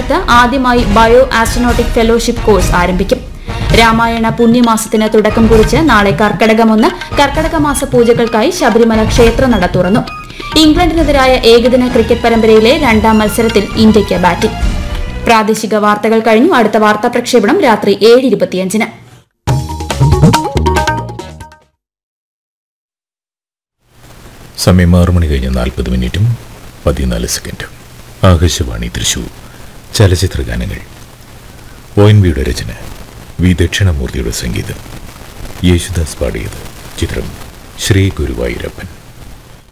രാജ്യത്ത് ആദ്യമായി bio astronautic fellowship course ആരംഭിക്കും രാമായണ പുണ്യമാസത്തിന് തുടക്കം കുറിച്ച് നാളെ കർക്കടകമൊന്ന് കർക്കടക മാസ പൂജകൾക്കായി ശബരിമല ക്ഷേത്രനട തുറന്നു ഇംഗ്ലണ്ടിനെതിരായ ഏകദിന ക്രിക്കറ്റ് പരമ്പരയിലെ രണ്ടാം മത്സരത്തിൽ ഇന്ത്യയ്ക്ക് ബാറ്റിംഗ് പ്രാദേശിക വാർത്തകൾ കഴിഞ്ഞു അടുത്ത വാർത്താ പ്രക്ഷേപണം രാത്രി ഏഴ് ഇരുപത്തിയഞ്ചിന് സമയം ആറ് മണി കഴിഞ്ഞ് നാൽപ്പത് മിനിറ്റും പതിനാല് സെക്കൻഡും ആകാശവാണി തൃശൂർ ചലച്ചിത്ര ഗാനങ്ങൾ ഒ എൻ വിയുടെ രചന വി ദക്ഷിണമൂർത്തിയുടെ സംഗീതം യേശുദാസ് പാടിയത് ചിത്രം ശ്രീ ഗുരുവായൂരപ്പൻ